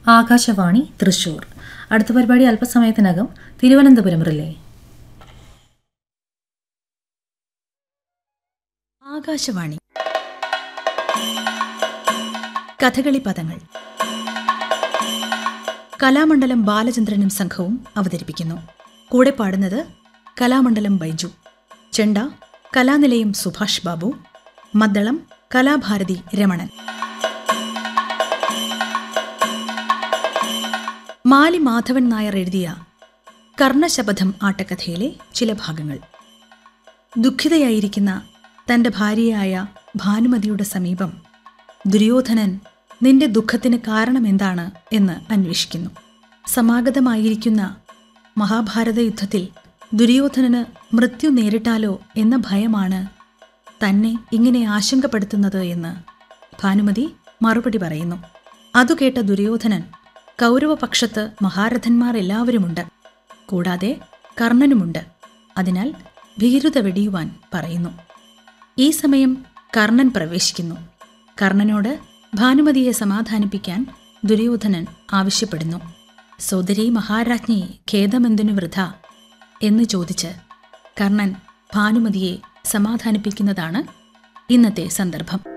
ആകാശവാണി തൃശൂർ അടുത്ത പരിപാടി അല്പസമയത്തിനകം തിരുവനന്തപുരം റിലേ ആകാശവാണി കഥകളി പദങ്ങൾ കലാമണ്ഡലം ബാലചന്ദ്രനും സംഘവും അവതരിപ്പിക്കുന്നു കൂടെ പാടുന്നത് കലാമണ്ഡലം ബൈജു ചെണ്ട കലാനിലയം സുഭാഷ് ബാബു മദ്ദളം കലാഭാരതി രമണൻ മാലി മാധവൻ നായർ എഴുതിയ കർണശപഥം ആട്ടക്കഥയിലെ ചില ഭാഗങ്ങൾ ദുഃഖിതയായിരിക്കുന്ന തന്റെ ഭാര്യയായ ഭാനുമതിയുടെ സമീപം ദുര്യോധനൻ നിന്റെ ദുഃഖത്തിന് കാരണമെന്താണ് എന്ന് അന്വേഷിക്കുന്നു സമാഗതമായിരിക്കുന്ന മഹാഭാരത യുദ്ധത്തിൽ ദുര്യോധനന് മൃത്യു നേരിട്ടാലോ എന്ന ഭയമാണ് തന്നെ ഇങ്ങനെ ആശങ്കപ്പെടുത്തുന്നത് എന്ന് ഭാനുമതി മറുപടി പറയുന്നു അതു കേട്ട ദുര്യോധനൻ കൗരവപക്ഷത്ത് മഹാരഥന്മാർ എല്ലാവരുമുണ്ട് കൂടാതെ കർണനുമുണ്ട് അതിനാൽ ഭീരുത വെടിയുവാൻ പറയുന്നു ഈ സമയം കർണൻ പ്രവേശിക്കുന്നു കർണനോട് ഭാനുമതിയെ സമാധാനിപ്പിക്കാൻ ദുര്യോധനൻ ആവശ്യപ്പെടുന്നു സോദരി മഹാരാജ്ഞി ഖേദമെന്തിനു വൃഥ എന്ന് ചോദിച്ച് കർണൻ ഭാനുമതിയെ സമാധാനിപ്പിക്കുന്നതാണ് ഇന്നത്തെ സന്ദർഭം